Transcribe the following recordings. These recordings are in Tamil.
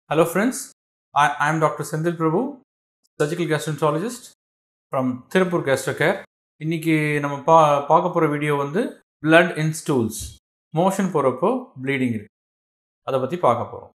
Hello, friends. I am Dr. Senthil Prabhu, surgical gastroenterologist from Tirupur Gastrocare. இன்னைக்கு நம்ம பா பார்க்க போகிற வீடியோ வந்து blood in stools மோஷன் போகிறப்போ ப்ளீடிங் இருக்கு அதை பற்றி பார்க்க போகிறோம்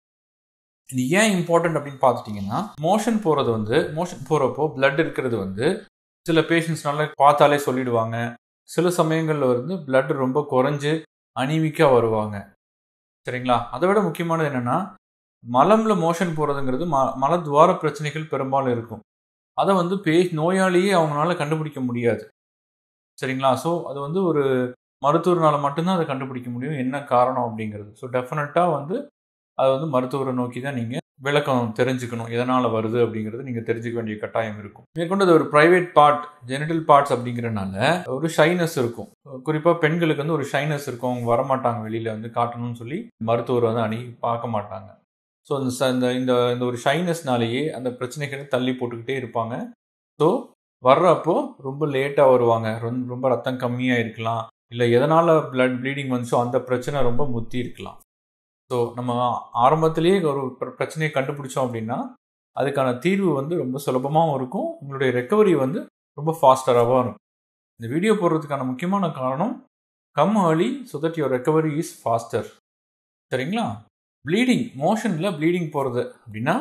இது ஏன் இம்பார்ட்டன்ட் அப்படின்னு பார்த்துட்டிங்கன்னா மோஷன் போகிறது வந்து மோஷன் போகிறப்போ blood இருக்கிறது வந்து சில பேஷண்ட்ஸ்னால பார்த்தாலே சொல்லிடுவாங்க சில சமயங்களில் வந்து blood ரொம்ப குறைஞ்சு அனீமிக்காக வருவாங்க சரிங்களா அதை விட முக்கியமானது என்னென்னா மலம்ல மோஷன் போகிறதுங்கிறது ம மலத்வார பிரச்சனைகள் பெரும்பாலும் இருக்கும் அதை வந்து பே நோயாளியே அவங்களால கண்டுபிடிக்க முடியாது சரிங்களா ஸோ அது வந்து ஒரு மருத்துவர்னால மட்டும்தான் அதை கண்டுபிடிக்க முடியும் என்ன காரணம் அப்படிங்கிறது ஸோ டெஃபினட்டாக வந்து அது வந்து மருத்துவரை நோக்கி தான் நீங்கள் விளக்கம் தெரிஞ்சுக்கணும் எதனால் வருது அப்படிங்கிறது நீங்கள் தெரிஞ்சுக்க வேண்டிய கட்டாயம் இருக்கும் மேற்கொண்டு அது ஒரு ப்ரைவேட் பார்ட் ஜெனிட்டல் பார்ட்ஸ் அப்படிங்கிறனால ஒரு ஷைனஸ் இருக்கும் குறிப்பாக பெண்களுக்கு வந்து ஒரு ஷைனஸ் இருக்கும் அவங்க வரமாட்டாங்க வெளியில் வந்து காட்டணும்னு சொல்லி மருத்துவர் வந்து அணுகி பார்க்க மாட்டாங்க ஸோ இந்த ச இந்த இந்த இந்த ஒரு ஷைனஸ்னாலேயே அந்த பிரச்சனைகளை தள்ளி போட்டுக்கிட்டே இருப்பாங்க ஸோ வர்றப்போ ரொம்ப லேட்டாக வருவாங்க ரொம்ப ரொம்ப ரத்தம் கம்மியாக இருக்கலாம் இல்லை எதனால் பிளட் ப்ளீடிங் வந்துச்சோ அந்த பிரச்சனை ரொம்ப முத்தி இருக்கலாம் ஸோ நம்ம ஆரம்பத்திலேயே ஒரு பிரச்சனையை கண்டுபிடிச்சோம் அப்படின்னா அதுக்கான தீர்வு வந்து ரொம்ப சுலபமாகவும் இருக்கும் உங்களுடைய ரெக்கவரி வந்து ரொம்ப ஃபாஸ்டராகவும் இருக்கும் இந்த வீடியோ போடுறதுக்கான முக்கியமான காரணம் come early so that your recovery is faster சரிங்களா ப்ளீடிங் மோஷனில் ப்ளீடிங் போகிறது அப்படின்னா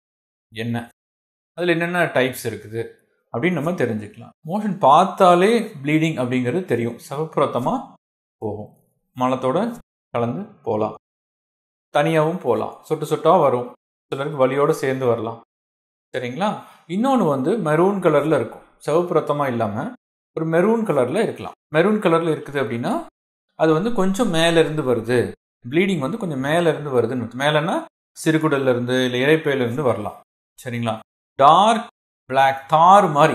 என்ன அதில் என்னென்ன டைப்ஸ் இருக்குது அப்படின்னு நம்ம தெரிஞ்சுக்கலாம் மோஷன் பார்த்தாலே ப்ளீடிங் அப்படிங்கிறது தெரியும் சிவப்பு ரத்தமாக போகும் மலத்தோட கலந்து போகலாம் தனியாகவும் போகலாம் சொட்டு சொட்டாக வரும் சிலருக்கு வலியோடு சேர்ந்து வரலாம் சரிங்களா இன்னொன்று வந்து மெரூன் கலரில் இருக்கும் சிவப்பு ரத்தமாக இல்லாமல் ஒரு மெரூன் கலரில் இருக்கலாம் மெரூன் கலரில் இருக்குது அப்படின்னா அது வந்து கொஞ்சம் மேலேருந்து வருது ப்ளீடிங் வந்து கொஞ்சம் மேலேருந்து வருதுன்னு மேலேன்னா சிறுகுடல்லேருந்து இல்லை இறைப்பையிலேருந்து வரலாம் சரிங்களா டார்க் பிளாக் தார் மாதிரி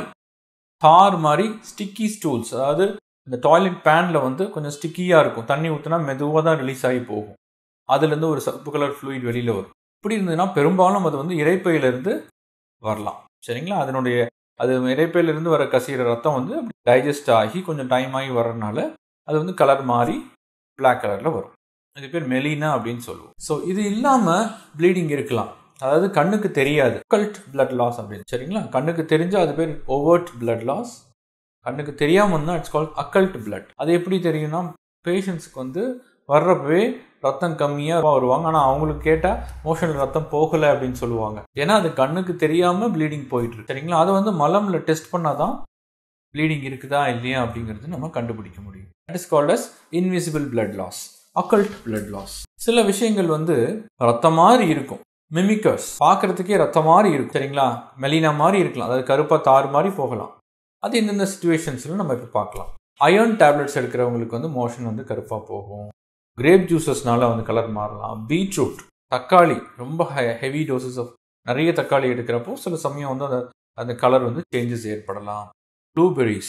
தார் மாதிரி ஸ்டிக்கி ஸ்டூல்ஸ் அதாவது இந்த டாய்லெட் பேனில் வந்து கொஞ்சம் ஸ்டிக்கியாக இருக்கும் தண்ணி ஊற்றினா மெதுவாக தான் ரிலீஸ் ஆகி போகும் அதுலேருந்து ஒரு சப்பு கலர் ஃப்ளூயிட் வெளியில் வரும் இப்படி இருந்ததுன்னா பெரும்பாலும் அது வந்து இறைப்பையிலேருந்து வரலாம் சரிங்களா அதனுடைய அது இறைப்பையிலேருந்து வர கசிகிற ரத்தம் வந்து டைஜஸ்ட் ஆகி கொஞ்சம் டைம் ஆகி வர்றதுனால அது வந்து கலர் மாறி பிளாக் கலரில் வரும் இது பேர் மெலினா அப்படின்னு சொல்லுவோம் ஸோ இது இல்லாமல் ப்ளீடிங் இருக்கலாம் அதாவது கண்ணுக்கு தெரியாது அக்கல்ட் பிளட் லாஸ் அப்படின்னு சரிங்களா கண்ணுக்கு தெரிஞ்சால் அது பேர் ஓவர்ட் பிளட் லாஸ் கண்ணுக்கு தெரியாமல் இருந்தால் இட்ஸ் கால் அக்கல்ட் பிளட் அது எப்படி தெரியும்னா பேஷண்ட்ஸ்க்கு வந்து வர்றப்பவே ரத்தம் கம்மியாக வருவாங்க ஆனால் அவங்களுக்கு கேட்டால் மோஷனில் ரத்தம் போகலை அப்படின்னு சொல்லுவாங்க ஏன்னா அது கண்ணுக்கு தெரியாமல் ப்ளீடிங் போயிட்டு இருக்கு சரிங்களா அதை வந்து மலமில் டெஸ்ட் பண்ணால் தான் ப்ளீடிங் இருக்குதா இல்லையா அப்படிங்கிறது நம்ம கண்டுபிடிக்க முடியும் that is called as invisible blood loss occult blood loss சில விஷயங்கள் வந்து ரத்தம் மாதிரி இருக்கும் மிமிக்கர்ஸ் பார்க்கறதுக்கே ரத்தம் மாதிரி இருக்கும் சரிங்களா மெலினா மாதிரி இருக்கலாம் அதாவது கருப்பாக தாறு மாதிரி போகலாம் அது எந்தெந்த சுச்சுவேஷன்ஸில் நம்ம இப்போ பார்க்கலாம் அயர்ன் டேப்லெட்ஸ் எடுக்கிறவங்களுக்கு வந்து மோஷன் வந்து கருப்பாக போகும் கிரேப் ஜூஸஸ்னால வந்து கலர் மாறலாம் பீட்ரூட் தக்காளி ரொம்ப ஹெவி டோசஸ் ஆஃப் நிறைய தக்காளி எடுக்கிறப்போ சில சமயம் வந்து அந்த அந்த கலர் வந்து சேஞ்சஸ் ஏற்படலாம் ப்ளூபெரிஸ்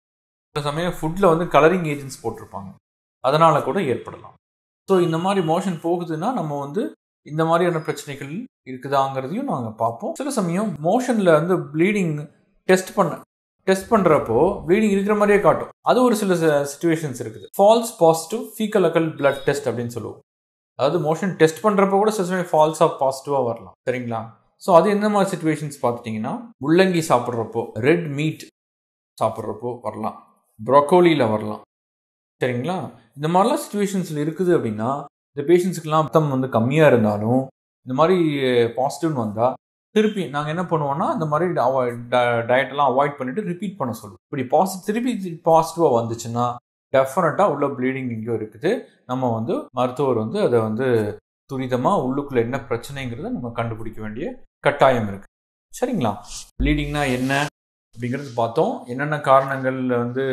சில சமயம் ஃபுட்டில் வந்து கலரிங் ஏஜென்ட்ஸ் போட்டிருப்பாங்க அதனால் கூட ஏற்படலாம் ஸோ இந்த மாதிரி மோஷன் போகுதுன்னா நம்ம வந்து இந்த மாதிரியான பிரச்சனைகள் இருக்குதாங்கிறதையும் நாங்கள் பார்ப்போம் சில சமயம் மோஷனில் வந்து ப்ளீடிங் டெஸ்ட் பண்ண டெஸ்ட் பண்ணுறப்போ ப்ளீடிங் இருக்கிற மாதிரியே காட்டும் அது ஒரு சில சுச்சுவேஷன்ஸ் இருக்குது false positive faecal occult blood test அப்படின்னு சொல்லுவோம் அதாவது மோஷன் டெஸ்ட் பண்ணுறப்போ கூட சில சமயம் ஃபால்ஸாக பாசிட்டிவாக வரலாம் சரிங்களா ஸோ அது எந்த மாதிரி சுச்சுவேஷன்ஸ் பார்த்துட்டிங்கன்னா முள்ளங்கி சாப்பிட்றப்போ ரெட் மீட் சாப்பிட்றப்போ வரலாம் ப்ரொக்கோலியில் வரலாம் சரிங்களா இந்த மாதிரிலாம் சுச்சுவேஷன்ஸில் இருக்குது அப்படின்னா இந்த பேஷண்ட்ஸுக்கெல்லாம் ரத்தம் வந்து கம்மியாக இருந்தாலும் இந்த மாதிரி பாசிட்டிவ்னு வந்தால் திருப்பி நாங்கள் என்ன பண்ணுவோம்னா இந்த மாதிரி டயட்டெல்லாம் அவாய்ட் பண்ணிவிட்டு ரிப்பீட் பண்ண சொல்லுவோம் இப்படி பாசி திருப்பி பாசிட்டிவாக வந்துச்சுன்னா டெஃபினட்டாக உள்ள ப்ளீடிங் எங்கேயோ இருக்குது நம்ம வந்து மருத்துவர் வந்து அதை வந்து துரிதமாக உள்ளுக்குள்ளே என்ன பிரச்சனைங்கிறத நம்ம கண்டுபிடிக்க வேண்டிய கட்டாயம் இருக்குது சரிங்களா ப்ளீடிங்னா என்ன அப்படிங்கிறது பார்த்தோம் என்னென்ன காரணங்கள் வந்து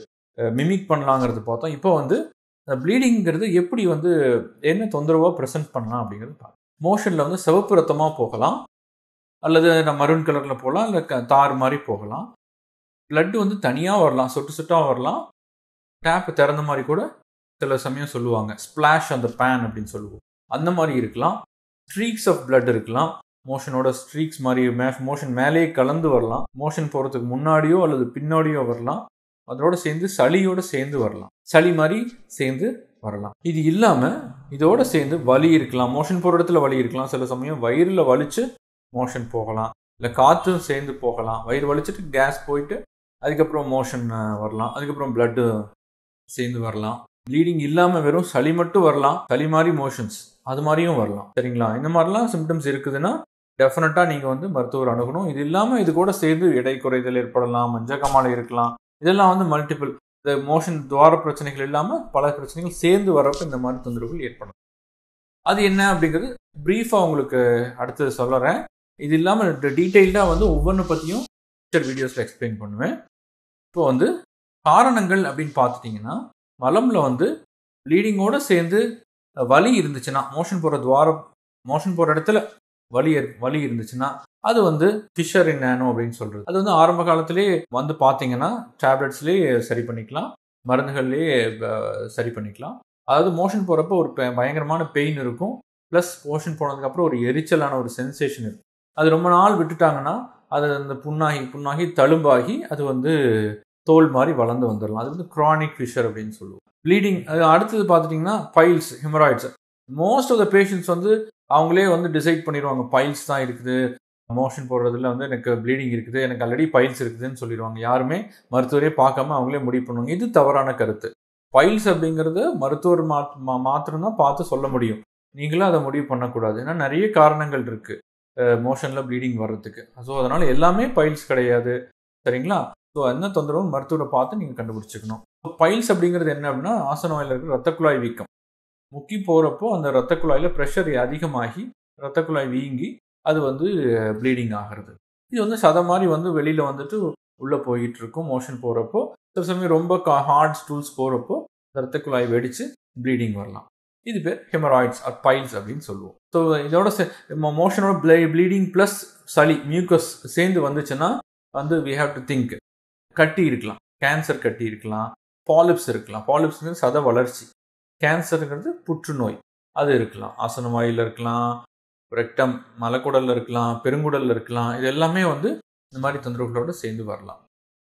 மிமிக் பண்ணலாங்கிறது பார்த்தோம் இப்போ வந்து அந்த ப்ளீடிங்கிறது எப்படி வந்து என்ன தொந்தரவாக ப்ரெசென்ட் பண்ணலாம் அப்படிங்கிறது பார்க்கலாம் மோஷனில் வந்து சிவப்பு ரத்தமாக போகலாம் அல்லது நம்ம மரூன் கலரில் போகலாம் இல்லை க தார் மாதிரி போகலாம் பிளட்டு வந்து தனியாக வரலாம் சொட்டு சொட்டாக வரலாம் டேப்பு திறந்த மாதிரி கூட சில சமயம் சொல்லுவாங்க ஸ்பிளாஷ் அந்த பேன் அப்படின்னு சொல்லுவோம் அந்த மாதிரி இருக்கலாம் ஸ்ட்ரீக்ஸ் ஆஃப் பிளட் இருக்கலாம் மோஷனோட ஸ்ட்ரீக்ஸ் மாதிரி மே மோஷன் மேலேயே கலந்து வரலாம் மோஷன் போகிறதுக்கு முன்னாடியோ அல்லது பின்னாடியோ வரலாம் அதோட சேர்ந்து சளியோட சேர்ந்து வரலாம் சளி மாதிரி சேர்ந்து வரலாம் இது இல்லாமல் இதோட சேர்ந்து வலி இருக்கலாம் மோஷன் போகிற இடத்துல வலி இருக்கலாம் சில சமயம் வயிறில் வலிச்சு மோஷன் போகலாம் இல்லை காற்றும் சேர்ந்து போகலாம் வயிறு வலிச்சிட்டு கேஸ் போயிட்டு அதுக்கப்புறம் மோஷன் வரலாம் அதுக்கப்புறம் பிளட்டு சேர்ந்து வரலாம் ப்ளீடிங் இல்லாமல் வெறும் சளி மட்டும் வரலாம் சளி மாதிரி மோஷன்ஸ் அது மாதிரியும் வரலாம் சரிங்களா இந்த மாதிரிலாம் சிம்டம்ஸ் இருக்குதுன்னா டெஃபினட்டாக நீங்கள் வந்து மருத்துவர் அணுகணும் இது இல்லாமல் இது கூட சேர்ந்து எடை குறைதல் ஏற்படலாம் மஞ்சக்கமாலை இருக்கலாம் இதெல்லாம் வந்து மல்டிபிள் இந்த மோஷன் துவார பிரச்சனைகள் இல்லாமல் பல பிரச்சனைகள் சேர்ந்து வரப்போ இந்த மாதிரி தொந்தரவுகள் ஏற்படும் அது என்ன அப்படிங்கிறது ப்ரீஃபாக உங்களுக்கு அடுத்தது சொல்லுறேன் இது இல்லாமல் டீட்டெயில்டாக வந்து ஒவ்வொன்று பற்றியும் ஃபியூச்சர் வீடியோஸில் எக்ஸ்பிளைன் பண்ணுவேன் இப்போ வந்து காரணங்கள் அப்படின்னு பார்த்துட்டிங்கன்னா மலமில் வந்து ப்ளீடிங்கோடு சேர்ந்து வலி இருந்துச்சுன்னா மோஷன் போகிற துவாரம் மோஷன் போகிற இடத்துல வலி வலி இருந்துச்சுன்னா அது வந்து ஃபிஷர் இன் நேனோ அப்படின்னு சொல்கிறது அது வந்து ஆரம்ப காலத்திலே வந்து பார்த்தீங்கன்னா டேப்லெட்ஸ்லேயே சரி பண்ணிக்கலாம் மருந்துகள்லேயே சரி பண்ணிக்கலாம் அதாவது மோஷன் போகிறப்போ ஒரு பயங்கரமான பெயின் இருக்கும் ப்ளஸ் மோஷன் போனதுக்கப்புறம் ஒரு எரிச்சலான ஒரு சென்சேஷன் இருக்கும் அது ரொம்ப நாள் விட்டுட்டாங்கன்னா அது அந்த புண்ணாகி புண்ணாகி தழும்பாகி அது வந்து தோல் மாதிரி வளர்ந்து வந்துடலாம் அது வந்து க்ரானிக் ஃபிஷர் அப்படின்னு சொல்லுவோம் ப்ளீடிங் அது அடுத்தது பார்த்துட்டிங்கன்னா piles haemorrhoids most of the patients வந்து அவங்களே வந்து டிசைட் பண்ணிடுவாங்க பைல்ஸ் தான் இருக்குது மோஷன் போடுறதுல வந்து எனக்கு ப்ளீடிங் இருக்குது எனக்கு ஆல்ரெடி பைல்ஸ் இருக்குதுன்னு சொல்லிடுவாங்க யாருமே மருத்துவரே பார்க்காம அவங்களே முடிவு பண்ணுவாங்க இது தவறான கருத்து பைல்ஸ் அப்படிங்கிறது மருத்துவர் மாத் மாத்திரம்தான் பார்த்து சொல்ல முடியும் நீங்களும் அதை முடிவு பண்ணக்கூடாது ஏன்னா நிறைய காரணங்கள் இருக்குது மோஷனில் ப்ளீடிங் வர்றதுக்கு ஸோ அதனால் எல்லாமே பைல்ஸ் கிடையாது சரிங்களா ஸோ என்ன தொந்தரவும் மருத்துவரை பார்த்து நீங்கள் கண்டுபிடிச்சிக்கணும் பைல்ஸ் அப்படிங்கிறது என்ன அப்படின்னா ஆசனவாயில் இருக்கிற ரத்த குழாய் வீக்கம் முக்கி போகிறப்போ அந்த ரத்த குழாயில் ப்ரெஷர் அதிகமாகி ரத்த குழாய் வீங்கி அது வந்து ப்ளீடிங் ஆகிறது இது வந்து சத மாதிரி வந்து வெளியில் வந்துட்டு உள்ளே போயிட்டு இருக்கும் மோஷன் போகிறப்போ சில சமயம் ரொம்ப ஹார்ட் ஸ்டூல்ஸ் போகிறப்போ ரத்த குழாய் வெடித்து ப்ளீடிங் வரலாம் இது பேர் ஹெமராய்ட்ஸ் ஆர் பைல்ஸ் அப்படின்னு சொல்லுவோம் ஸோ இதோட மோஷனோட ப்ளே ப்ளீடிங் ப்ளஸ் சளி மியூக்கஸ் சேர்ந்து வந்துச்சுன்னா வந்து வி ஹாவ் டு திங்க் கட்டி இருக்கலாம் கேன்சர் கட்டி இருக்கலாம் பாலிப்ஸ் இருக்கலாம் பாலிப்ஸ்ங்கிறது சத வளர்ச்சி கேன்சருங்கிறது புற்றுநோய் அது இருக்கலாம் ஆசன வாயில் இருக்கலாம் ரெக்டம் மலக்குடலில் இருக்கலாம் பெருங்குடலில் இருக்கலாம் இது எல்லாமே வந்து இந்த மாதிரி தொந்தரவுகளோடு சேர்ந்து வரலாம்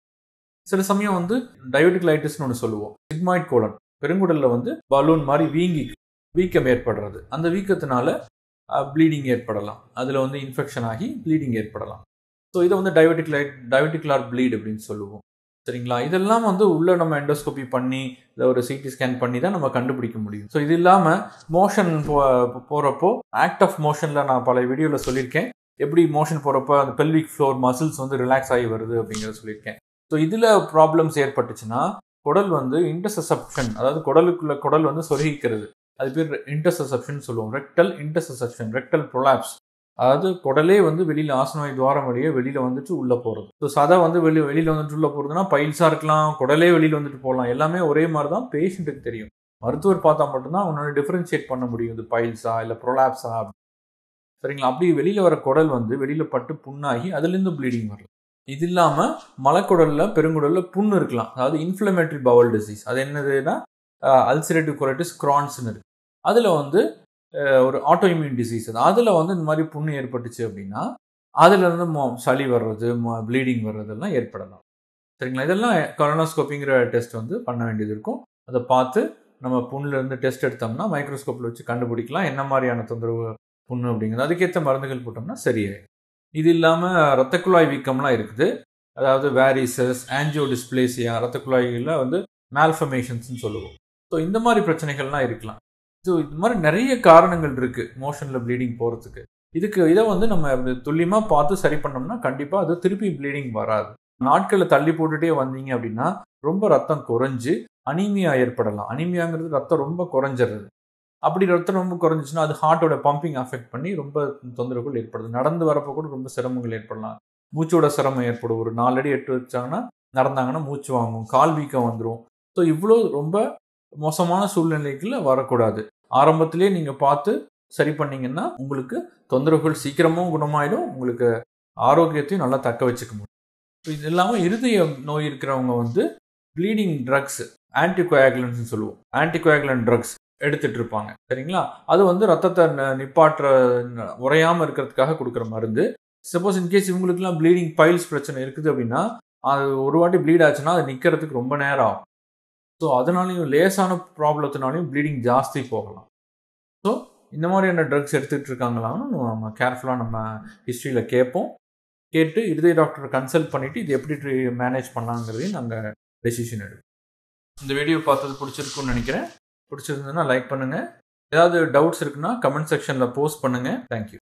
சில சமயம் வந்து டயோட்டிக்லைட்டிஸ்னு ஒன்று சொல்லுவோம் சிக்மாய்ட் கோலன் பெருங்குடலில் வந்து பலூன் மாதிரி வீங்கி வீக்கம் ஏற்படுறது அந்த வீக்கத்தினால ப்ளீடிங் ஏற்படலாம் அதில் வந்து இன்ஃபெக்ஷன் ஆகி ப்ளீடிங் ஏற்படலாம் ஸோ இதை வந்து டயபெட்டிக் லைட் டயபெட்டிக்லார் ப்ளீட் அப்படின்னு சொல்லுவோம் சரிங்களா இதெல்லாம் வந்து உள்ளே நம்ம எண்டோஸ்கோபி பண்ணி இல்லை ஒரு சிடி ஸ்கேன் பண்ணி தான் நம்ம கண்டுபிடிக்க முடியும் ஸோ இது இல்லாமல் மோஷன் போ போகிறப்போ ஆக்ட் ஆஃப் மோஷனில் நான் பல வீடியோவில் சொல்லியிருக்கேன் எப்படி மோஷன் போகிறப்போ அந்த பெல்விக் ஃப்ளோர் மசில்ஸ் வந்து ரிலாக்ஸ் ஆகி வருது அப்படிங்கிறத சொல்லியிருக்கேன் ஸோ இதில் ப்ராப்ளம்ஸ் ஏற்பட்டுச்சுன்னா குடல் வந்து இன்டர்செப்ஷன் அதாவது குடலுக்குள்ள குடல் வந்து சொருகிக்கிறது அது பேர் இன்டர்செப்ஷன் சொல்லுவோம் ரெக்டல் இன்டர்செப்ஷன் ரெக்டல் ப்ரொலாப்ஸ் அதாவது குடலே வந்து வெளியில் ஆசனவாய் துவாரம் வழியே வெளியில் வந்துட்டு உள்ளே போகிறது ஸோ சதை வந்து வெளி வெளியில் வந்துட்டு உள்ளே போகிறதுனா பைல்ஸாக இருக்கலாம் குடலே வெளியில் வந்துட்டு போகலாம் எல்லாமே ஒரே மாதிரி தான் பேஷண்ட்டுக்கு தெரியும் மருத்துவர் பார்த்தா மட்டும்தான் அவனோட டிஃப்ரென்ஷியேட் பண்ண முடியும் இது பைல்ஸா இல்லை ப்ரொலாப்ஸா சரிங்களா அப்படி வெளியில் வர குடல் வந்து வெளியில் பட்டு புண்ணாகி அதுலேருந்து ப்ளீடிங் வரலாம் இது இல்லாமல் மலக்குடலில் பெருங்குடலில் புண்ணு இருக்கலாம் அதாவது இன்ஃப்ளமேட்டரி பவல் டிசீஸ் அது என்னதுன்னா அல்சரேட்டிவ் கொலைட்டிஸ் க்ரான்ஸ்னு இருக்குது அதில் வந்து ஒரு ஆட்டோ இம்யூன் டிசீஸ் அது அதில் வந்து இந்த மாதிரி புண்ணு ஏற்பட்டுச்சு அப்படின்னா அதுலேருந்து மோ சளி வர்றது ப்ளீடிங் வர்றதெல்லாம் ஏற்படலாம் சரிங்களா இதெல்லாம் கொரோனாஸ்கோப்பிங்கிற டெஸ்ட் வந்து பண்ண வேண்டியது இருக்கும் அதை பார்த்து நம்ம புண்ணுலேருந்து டெஸ்ட் எடுத்தோம்னா மைக்ரோஸ்கோப்பில் வச்சு கண்டுபிடிக்கலாம் என்ன மாதிரியான தொந்தரவு புண்ணு அப்படிங்கிறது அதுக்கேற்ற மருந்துகள் போட்டோம்னா சரியாயிடும் இது இல்லாமல் ரத்த குழாய் வீக்கம்லாம் இருக்குது அதாவது வேரிசஸ் ஆன்ஜியோ டிஸ்பிளேசியா ரத்த குழாய்களில் வந்து மேல்ஃபமேஷன்ஸ்னு சொல்லுவோம் ஸோ இந்த மாதிரி பிரச்சனைகள்லாம் இருக்கலாம் ஸோ இது மாதிரி நிறைய காரணங்கள் இருக்குது மோஷனில் ப்ளீடிங் போகிறதுக்கு இதுக்கு இதை வந்து நம்ம துல்லியமாக பார்த்து சரி பண்ணோம்னா கண்டிப்பாக அது திருப்பி ப்ளீடிங் வராது நாட்களை தள்ளி போட்டுட்டே வந்தீங்க அப்படின்னா ரொம்ப ரத்தம் குறைஞ்சு அனீமியா ஏற்படலாம் அனீமியாங்கிறது ரத்தம் ரொம்ப குறைஞ்சிடுறது அப்படி ரத்தம் ரொம்ப குறைஞ்சிச்சுன்னா அது ஹார்ட்டோட பம்பிங் அஃபெக்ட் பண்ணி ரொம்ப தொந்தரவுகள் ஏற்படுது நடந்து வரப்போ கூட ரொம்ப சிரமங்கள் ஏற்படலாம் மூச்சோட சிரமம் ஏற்படும் ஒரு நாலடி எட்டு வச்சாங்கன்னா நடந்தாங்கன்னா மூச்சு வாங்கும் கால் வீக்கம் வந்துடும் ஸோ இவ்வளோ ரொம்ப மோசமான சூழ்நிலைக்குள்ள வரக்கூடாது ஆரம்பத்திலே நீங்கள் பார்த்து சரி பண்ணீங்கன்னா உங்களுக்கு தொந்தரவுகள் சீக்கிரமும் குணமாயிடும் உங்களுக்கு ஆரோக்கியத்தையும் நல்லா தக்க வச்சுக்க முடியும் இது இல்லாமல் இருதய நோய் இருக்கிறவங்க வந்து ப்ளீடிங் ட்ரக்ஸ் ஆன்டிகோயாகுலன்ட்னு சொல்லுவோம் ஆன்டிகோயாகுலன்ட் ட்ரக்ஸ் எடுத்துட்டு இருப்பாங்க சரிங்களா அது வந்து ரத்தத்தை நிப்பாற்ற உறையாமல் இருக்கிறதுக்காக கொடுக்குற மருந்து சப்போஸ் இன்கேஸ் இவங்களுக்குலாம் ப்ளீடிங் பைல்ஸ் பிரச்சனை இருக்குது அப்படின்னா அது ஒரு வாட்டி ப்ளீட் ஆச்சுன்னா அது நிற்கிறதுக்கு ரொம்ப நேரம் ஆகும் ஸோ அதனாலையும் லேசான ப்ராப்ளத்தினாலையும் ப்ளீடிங் ஜாஸ்தி போகலாம் ஸோ இந்த மாதிரியான ட்ரக்ஸ் எடுத்துகிட்டு இருக்காங்களான்னு நம்ம கேர்ஃபுல்லாக நம்ம ஹிஸ்ட்ரியில் கேட்போம் கேட்டு இருதய டாக்டரை கன்சல்ட் பண்ணிவிட்டு இது எப்படி மேனேஜ் பண்ணலாங்கிறதையும் நாங்கள் டெசிஷன் எடுப்போம் இந்த வீடியோ பார்த்தது பிடிச்சிருக்குன்னு நினைக்கிறேன் பிடிச்சிருந்ததுன்னா லைக் பண்ணுங்கள் ஏதாவது டவுட்ஸ் இருக்குன்னா கமெண்ட் செக்ஷனில் போஸ்ட் பண்ணுங்கள் தேங்க்யூ